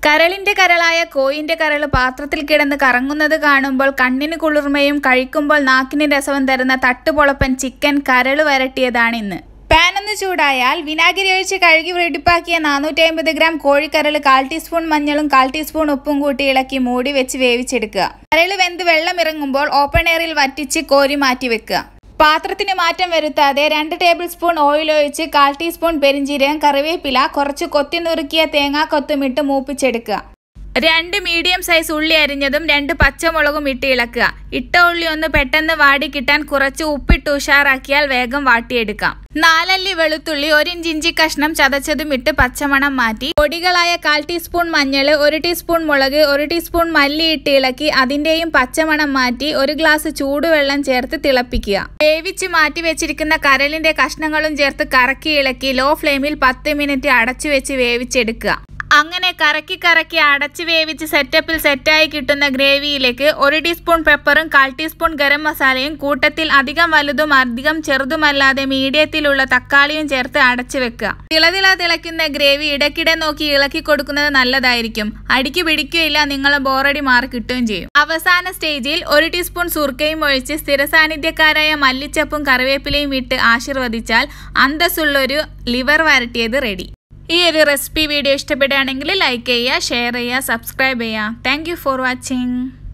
കരളിന്റെ കരളായ കോയിന്റെ കരൾ പാത്രത്തിൽ കിടന്ന് കറങ്ങുന്നത് കാണുമ്പോൾ കണ്ണിന് കുളിർമയും കഴിക്കുമ്പോൾ നാക്കിന് രസവും തരുന്ന തട്ടുപൊളപ്പൻ ചിക്കൻ കരൾ വരട്ടിയതാണ് ഇന്ന് പാൻ ഒന്ന് ചൂടായാൽ വിനാഗിരി ഒഴിച്ച് കഴുകി വെടിപ്പാക്കിയ നാനൂറ്റി അമ്പത് ഗ്രാം കോഴിക്കരൾ കാൽ ടീസ്പൂൺ മഞ്ഞളും കാൽ ടീസ്പൂൺ ഉപ്പും കൂട്ടി ഇളക്കി മൂടി വെച്ച് വേവിച്ചെടുക്കുക കരൾ വെന്ത് വെള്ളം ഇറങ്ങുമ്പോൾ ഓപ്പൺ എയറിൽ വറ്റിച്ച് കോരി മാറ്റി വെക്കുക പാത്രത്തിന് മാറ്റം വരുത്താതെ രണ്ട് ടേബിൾ സ്പൂൺ ഓയിൽ ഒഴിച്ച് കാൽ ടീസ്പൂൺ പെരിഞ്ചീരകം കറിവേപ്പില കുറച്ച് കൊത്തി നുറുക്കിയ തേങ്ങാ കൊത്തുമിട്ട് മൂപ്പിച്ചെടുക്കുക രണ്ട് മീഡിയം സൈസ് ഉള്ളി അരിഞ്ഞതും രണ്ട് പച്ചമുളകും ഇട്ട് ഇളക്കുക ഇട്ട ഉള്ളി ഒന്ന് പെട്ടെന്ന് വാടി കിട്ടാൻ കുറച്ച് ഉപ്പിട്ട് ഉഷാറാക്കിയാൽ വേഗം വാട്ടിയെടുക്കാം നാലല്ലി വെളുത്തുള്ളി ഒരു ഇഞ്ച് ഇഞ്ചി കഷ്ണം ചതച്ചതും ഇട്ട് പച്ചമണം മാറ്റി പൊടികളായ കാൽ ടീസ്പൂൺ മഞ്ഞൾ ഒരു ടീസ്പൂൺ മുളക് ഒരു ടീസ്പൂൺ മല്ലി ഇട്ട് ഇളക്കി അതിന്റെയും പച്ചമണം മാറ്റി ഒരു ഗ്ലാസ് ചൂടുവെള്ളം ചേർത്ത് തിളപ്പിക്കുക വേവിച്ച് മാറ്റി വെച്ചിരിക്കുന്ന കരളിന്റെ കഷ്ണങ്ങളും ചേർത്ത് കറക്കി ഇളക്കി ലോ ഫ്ലെയിമിൽ പത്ത് മിനിറ്റ് അടച്ചു വെച്ച് വേവിച്ചെടുക്കുക അങ്ങനെ കറക്കി കറക്കി അടച്ചു വേവിച്ച് സെറ്റപ്പിൽ സെറ്റായി കിട്ടുന്ന ഗ്രേവിയിലേക്ക് ഒരു ടീസ്പൂൺ പെപ്പറും കാൽ ടീസ്പൂൺ ഗരം മസാലയും കൂട്ടത്തിൽ അധികം വലുതും അധികം ചെറുതുമല്ലാതെ മീഡിയത്തിലുള്ള തക്കാളിയും ചേർത്ത് അടച്ചു വെക്കുക തിളതിള തിളയ്ക്കുന്ന ഗ്രേവി ഇടയ്ക്കിടെ നോക്കി ഇളക്കി കൊടുക്കുന്നത് നല്ലതായിരിക്കും അടിക്ക് പിടിക്കുകയില്ല നിങ്ങളെ ബോറടി മാറി കിട്ടുകയും ചെയ്യും അവസാന സ്റ്റേജിൽ ഒരു ടീസ്പൂൺ സുർക്കയും ഒഴിച്ച് സ്ഥിരസാന്നിധ്യക്കാരായ മല്ലിച്ചപ്പും കറിവേപ്പിലയും ഇട്ട് ആശീർവദിച്ചാൽ അന്തസ്സുള്ളൊരു ലിവർ വരട്ടിയത് റെഡി ഈ ഒരു റെസിപ്പി വീഡിയോ ഇഷ്ടപ്പെടുകയാണെങ്കിൽ ലൈക്ക് ചെയ്യുക ഷെയർ ചെയ്യുക സബ്സ്ക്രൈബ് ചെയ്യുക താങ്ക് ഫോർ വാച്ചിങ്